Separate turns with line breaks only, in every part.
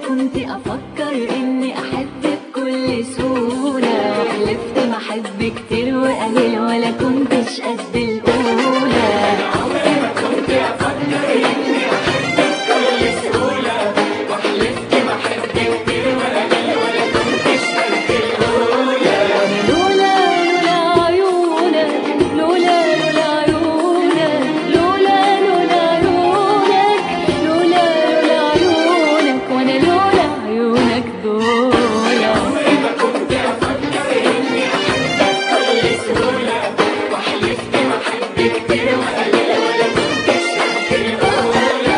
كنت افكر اني احب بكل سهولة وحلفت ما احب كتير وقليل ولا كنتش قد الاولى عمري ما كنت افكر اني احب بكل سهولة وحلفت ما احب كتير وقليل ولا كنتش قد الاولى لولا لولا عيونك لولا لولا عيونك لولا لولا عيونك لولا لولا عيونك وانا لولا عيونك دول عمري ما كنت افكر اني احبك بكل سهولة وحلفت ما احب كتير وقليل ولا كنتش قد الاولى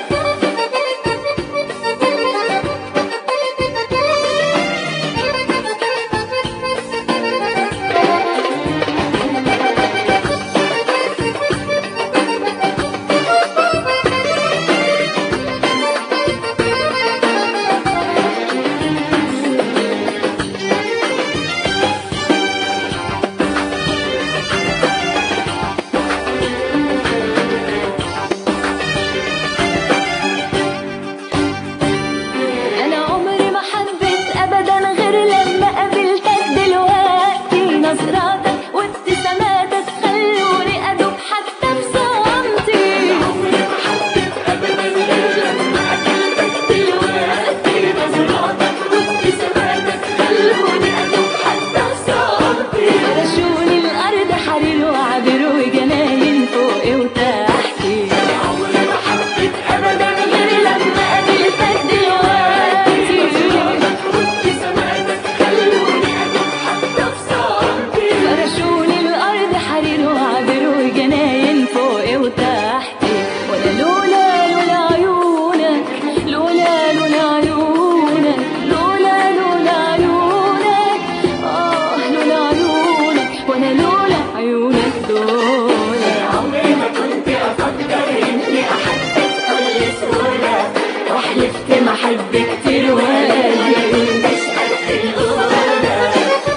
انا عمري ما حبيت ابدا غير لما قابلتك دلوقتي نظراتك وابتساماتك خلوني ادوب حتى في صمتي عمري ما حبيت ابدا غير لما قابلتك دلوقتي نظراتك وابتساماتك خلوني ادوب حتى في صمتي فرشوني الارض حرير وعبر وجناين فوقي وتحتي عمري ما حبيت ابدا غير لما قابلتك دلوقتي وابتساماتك خلوني ادوب حتى في صمتي فرشوني الارض حرير وعبر وجناين فوقي وتحتي وانا لولا لولا عيونك لولا لولا عيونك لولا لولا عيونك اه لولا عيونك وانا لولا عيونك دول عمري ما كنت افكر اني احبك بكل سهوله وحلفت ما احب كتير ولا مش قد الاولى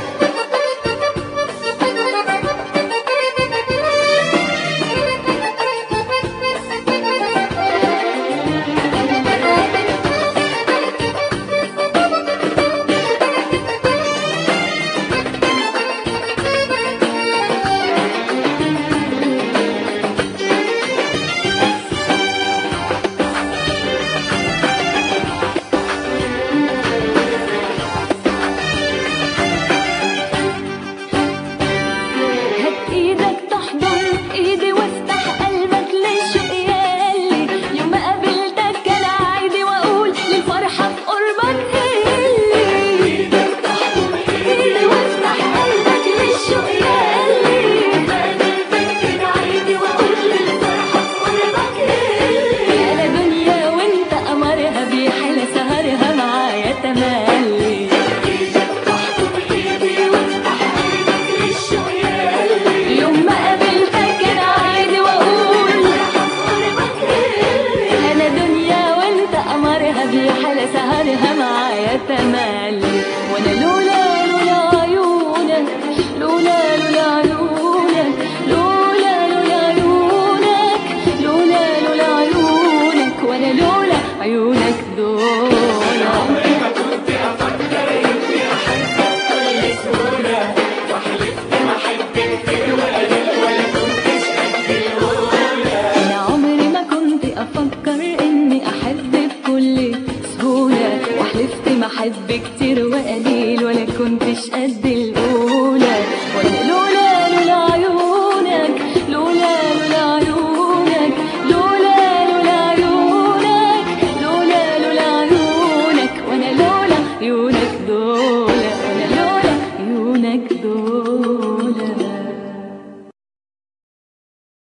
هات ايدك تحضن ايدي وافتح قلبك للشوق يالي يوم ما قابلتك كان عادي واقول للفرحه في قربك هلي ايدك تحضن ايدي وافتح قلبك للشوق يالي يوم ما قابلتك كان عادي واقول للفرحه في قربك هلي انا دنيا وانت قمرها بيحلى سهرها معايا تملي ايدك تحضن ايدي وافتح قلبك للشوق يالي يوم ما قابلتك كان عادي واقول انا دنيا وانت قمرها بيحلى سهرها معايا تملي وانا لولا لولا عيونك لولا لولا عيونك لولا لولا عيونك لولا لولا عيونك وانا لولا عيونك دول عمري ما كنت افكر اني احبك بكل سهوله وحلفت ما احب كتير وقليل ولا كنتش قد الاولى انا عمري ما كنت افكر اني احب بكل سهوله وحلفت ما احب كتير وقليل ولا كنتش قد الاولى